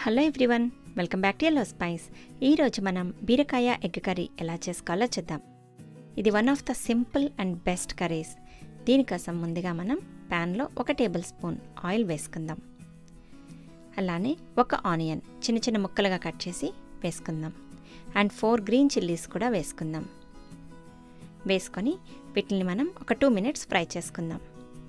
hello everyone welcome back to yellow spice ఈరోజు మనం బీరకాయ ఎగ్ కర్రీ ఎలా చేసుకోవాలో చూద్దాం ఇది one of the simple and best curries దీనికోసం ముందుగా మనం ప్యాన్లో ఒక టేబుల్ స్పూన్ ఆయిల్ వేసుకుందాం అలానే ఒక ఆనియన్ చిన్న చిన్న ముక్కలుగా కట్ చేసి వేసుకుందాం అండ్ ఫోర్ గ్రీన్ చిల్లీస్ కూడా వేసుకుందాం వేసుకొని వీటిని మనం ఒక టూ మినిట్స్ ఫ్రై చేసుకుందాం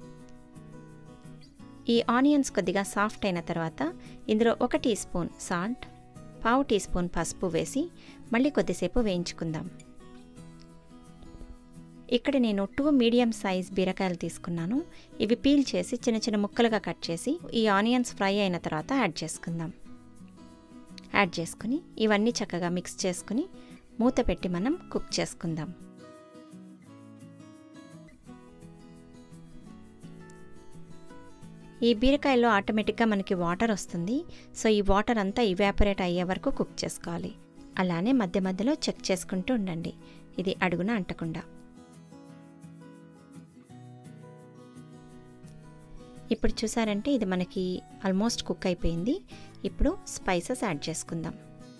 ఈ ఆనియన్స్ కొద్దిగా సాఫ్ట్ అయిన తర్వాత ఇందులో ఒక టీ స్పూన్ సాల్ట్ పావు టీ స్పూన్ పసుపు వేసి మళ్ళీ కొద్దిసేపు వేయించుకుందాం ఇక్కడ నేను టూ మీడియం సైజ్ బీరకాయలు తీసుకున్నాను ఇవి పీల్ చేసి చిన్న చిన్న ముక్కలుగా కట్ చేసి ఈ ఆనియన్స్ ఫ్రై అయిన తర్వాత యాడ్ చేసుకుందాం యాడ్ చేసుకుని ఇవన్నీ చక్కగా మిక్స్ చేసుకుని మూత పెట్టి మనం కుక్ చేసుకుందాం ఈ బీరకాయలో ఆటోమేటిక్గా మనకి వాటర్ వస్తుంది సో ఈ వాటర్ అంతా ఇవాపరేట్ అయ్యే వరకు కుక్ చేసుకోవాలి అలానే మధ్య మధ్యలో చెక్ చేసుకుంటూ ఉండండి ఇది అడుగున అంటకుండా ఇప్పుడు చూసారంటే ఇది మనకి ఆల్మోస్ట్ కుక్ అయిపోయింది ఇప్పుడు స్పైసెస్ యాడ్ చేసుకుందాం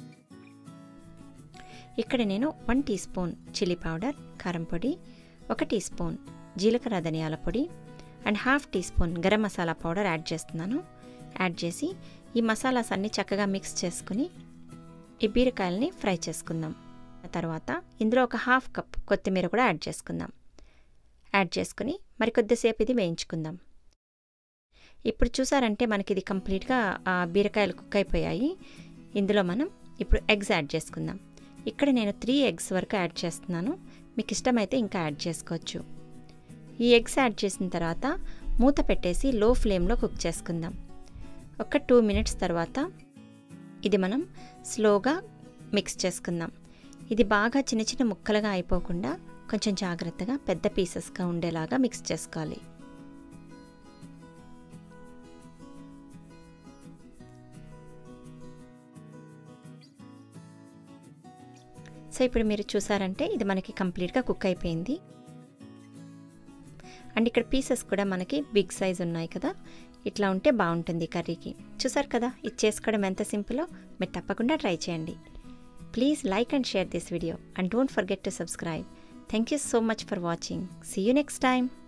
ఇక్కడ నేను one teaspoon chilli powder కారం పొడి ఒక టీ స్పూన్ జీలకర్ర ధనియాల పొడి and half teaspoon garam masala powder add చేస్తున్నాను యాడ్ చేసి ఈ మసాలాస్ అన్నీ చక్కగా మిక్స్ చేసుకుని ఈ బీరకాయలని ఫ్రై చేసుకుందాం తర్వాత ఇందులో ఒక హాఫ్ కప్ కొత్తిమీర కూడా యాడ్ చేసుకుందాం యాడ్ చేసుకుని మరి కొద్దిసేపు ఇది వేయించుకుందాం ఇప్పుడు చూసారంటే మనకి ఇది కంప్లీట్గా బీరకాయలు కుక్ అయిపోయాయి ఇందులో మనం ఇప్పుడు ఎగ్స్ యాడ్ చేసుకుందాం ఇక్కడ నేను త్రీ ఎగ్స్ వరకు యాడ్ చేస్తున్నాను మీకు ఇష్టమైతే ఇంకా యాడ్ చేసుకోవచ్చు ఈ ఎగ్స్ యాడ్ చేసిన తర్వాత మూత పెట్టేసి లో ఫ్లేమ్లో కుక్ చేసుకుందాం ఒక టూ మినిట్స్ తర్వాత ఇది మనం స్లోగా మిక్స్ చేసుకుందాం ఇది బాగా చిన్న చిన్న ముక్కలుగా అయిపోకుండా కొంచెం జాగ్రత్తగా పెద్ద పీసెస్గా ఉండేలాగా మిక్స్ చేసుకోవాలి సో ఇప్పుడు మీరు చూసారంటే ఇది మనకి కంప్లీట్గా కుక్ అయిపోయింది అండ్ ఇక్కడ పీసెస్ కూడా మనకి బిగ్ సైజ్ ఉన్నాయి కదా ఇట్లా ఉంటే బాగుంటుంది కర్రీకి చూసారు కదా ఇది చేసుకోవడం ఎంత సింపులో మీరు తప్పకుండా ట్రై చేయండి please like and share this video and don't forget to subscribe thank you so much for watching see you next time